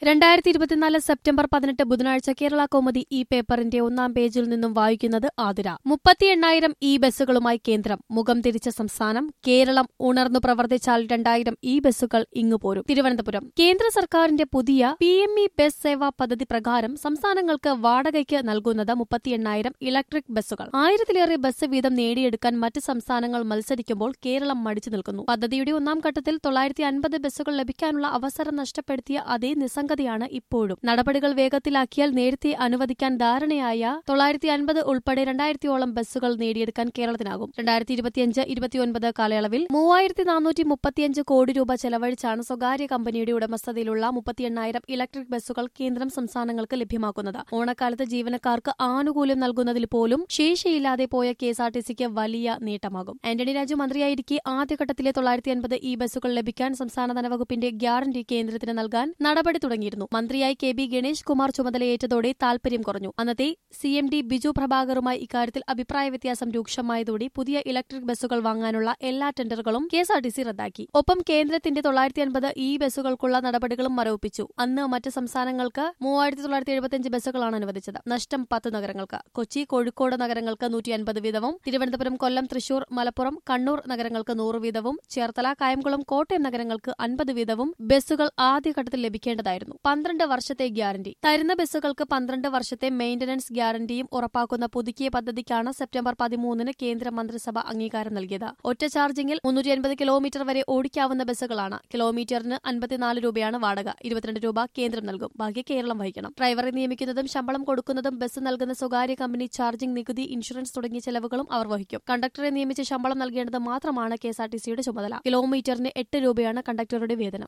രണ്ടായിരത്തി ഇരുപത്തിനാല് സെപ്റ്റംബർ പതിനെട്ട് ബുധനാഴ്ച കേരള കൗമുദി ഈ പേപ്പറിന്റെ ഒന്നാം പേജിൽ നിന്നും വായിക്കുന്നത് ആതിര മുപ്പത്തി എണ്ണായിരം ഇ ബസ്സുകളുമായി കേന്ദ്രം മുഖം തിരിച്ച സംസ്ഥാനം കേരളം ഉണർന്നു പ്രവർത്തിച്ചാൽ രണ്ടായിരം ഇ ബസ്സുകൾ ഇങ്ങു പോരും തിരുവനന്തപുരം കേന്ദ്ര സർക്കാരിന്റെ പുതിയ P M E bus Sewa പദ്ധതി പ്രകാരം സംസ്ഥാനങ്ങൾക്ക് വാടകയ്ക്ക് നൽകുന്നത് മുപ്പത്തി എണ്ണായിരം ഇലക്ട്രിക് ബസ്സുകൾ ആയിരത്തിലേറെ ബസ് വീതം നേടിയെടുക്കാൻ മറ്റ് സംസ്ഥാനങ്ങൾ മത്സരിക്കുമ്പോൾ കേരളം മടിച്ചു നിൽക്കുന്നു പദ്ധതിയുടെ ഒന്നാം ഘട്ടത്തിൽ തൊള്ളായിരത്തി അൻപത് ബസ്സുകൾ ലഭിക്കാനുള്ള അവസരം നഷ്ടപ്പെടുത്തിയ അതേ നിസ്സംഗതയാണ് ഇപ്പോഴും നടപടികൾ വേഗത്തിലാക്കിയാൽ നേരത്തെ അനുവദിക്കാൻ ധാരണയായ തൊള്ളായിരത്തി അൻപത് ഉൾപ്പെടെ രണ്ടായിരത്തിയോളം ബസ്സുകൾ നേടിയെടുക്കാൻ കേരളത്തിനാകും രണ്ടായിരത്തി ഇരുപത്തിയഞ്ച് ഇരുപത്തിയൊൻപത് കാലയളവിൽ മൂവായിരത്തി നാനൂറ്റി മുപ്പത്തിയഞ്ച് കോടി രൂപ ചെലവഴിച്ചാണ് സ്വകാര്യ കമ്പനിയുടെ ഉടമസ്ഥതയിലുള്ള മുപ്പത്തി എണ്ണായിരം ഇലക്ട്രിക് ബസ്സുകൾ കേന്ദ്രം സംസ്ഥാനങ്ങൾക്ക് ലഭ്യമാക്കുന്നത് ഓണക്കാലത്ത് ജീവനക്കാർക്ക് ആനുകൂല്യം നൽകുന്നതിൽ പോലും ശേഷിയില്ലാതെ പോയ കെ എസ് ആർ ടി സിക്ക് വലിയ നേട്ടമാകും ആന്റണി രാജു മന്ത്രിയായിരിക്കെ ആദ്യഘട്ടത്തിലെ തൊള്ളായിരത്തി അൻപത് ഈ ബസ്സുകൾ ലഭിക്കാൻ സംസ്ഥാന ധനവകുപ്പിന്റെ ഗ്യാരണ്ടി കേന്ദ്രത്തിന് നൽകാൻ നടപടി തുടങ്ങിയിരുന്നു മന്ത്രിയായി കെ ബി ഗണേഷ് കുമാർ ചുമതലയേറ്റതോടെ താൽപര്യം കുറഞ്ഞു അന്നത്തെ സി എം ഡി ബിജു പ്രഭാകറുമായി ഇക്കാര്യത്തിൽ അഭിപ്രായ വ്യത്യാസം രൂക്ഷമായതോടെ പുതിയ ഇലക്ട്രിക് ബസ്സുകൾ വാങ്ങാനുള്ള എല്ലാ ടെൻഡറുകളും K S R T C റദ്ദാക്കി ഒപ്പം കേന്ദ്രത്തിന്റെ തൊള്ളായിരത്തി അൻപത് ഈ ബസ്സുകൾക്കുള്ള നടപടികളും മരവിപ്പിച്ചു അന്ന് മറ്റ് സംസ്ഥാനങ്ങൾക്ക് മൂവായിരത്തി തൊള്ളായിരത്തി എഴുപത്തിയഞ്ച് ബസ്സുകളാണ് അനുവദിച്ചത് നഷ്ടം പത്ത് നഗരങ്ങൾക്ക് കൊച്ചി കോഴിക്കോട് നഗരങ്ങൾക്ക് നൂറ്റി അൻപത് വീതവും തിരുവനന്തപുരം കൊല്ലം തൃശൂർ മലപ്പുറം കണ്ണൂർ നഗരങ്ങൾക്ക് നൂറ് വീതവും ചേർത്തല കായംകുളം കോട്ടയം നഗരങ്ങൾക്ക് അൻപത് വീതവും ബസ്സുകൾ ആദ്യഘട്ടത്തിൽ ലഭിക്കേണ്ടതായിരുന്നു പന്ത്രണ്ട് വർഷത്തെ ഗ്യാരണ്ടി തരുന്ന ബസ്സുകൾക്ക് പന്ത്രണ്ട് വർഷത്തെ മെയിന്റനൻസ് ഗ്യാരണ്ടിയും ഉറപ്പാക്കുന്ന പുതുക്കിയ പദ്ധതിക്കാണ് സെപ്റ്റംബർ പതിമൂന്നിന് കേന്ദ്ര മന്ത്രിസഭ അംഗീകാരം നൽകിയത് ഒറ്റ ചാർജിംഗിൽ മുന്നൂറ്റി അൻപത് കിലോമീറ്റർ വരെ ഓടിക്കാവുന്ന ബസ്സുകളാണ് കിലോമീറ്ററിന് അൻപത്തിനാല് രൂപയാണ് വാടക ഇരുപത്തിരണ്ട് രൂപ കേന്ദ്രം നൽകും ബാക്കി കേരളം വഹിക്കണം ഡ്രൈവറെ നിയമിക്കുന്നതും ശമ്പളം കൊടുക്കുന്നതും ബസ് നൽകുന്ന സ്വകാര്യ കമ്പനി ചാർജിംഗ് നികുതി ഇൻഷുറൻസ് തുടങ്ങിയ ചെലവുകളും അവർ വഹിക്കും കണ്ടക്ടറെ നിയമിച്ച് ശമ്പളം നൽകേണ്ടത് മാത്രമാണ് കെ എസ് ആർ ടി സിയുടെ ചുമതല കിലോമീറ്ററിന് എട്ട് രൂപയാണ് കണ്ടക്ടറുടെ വേതനം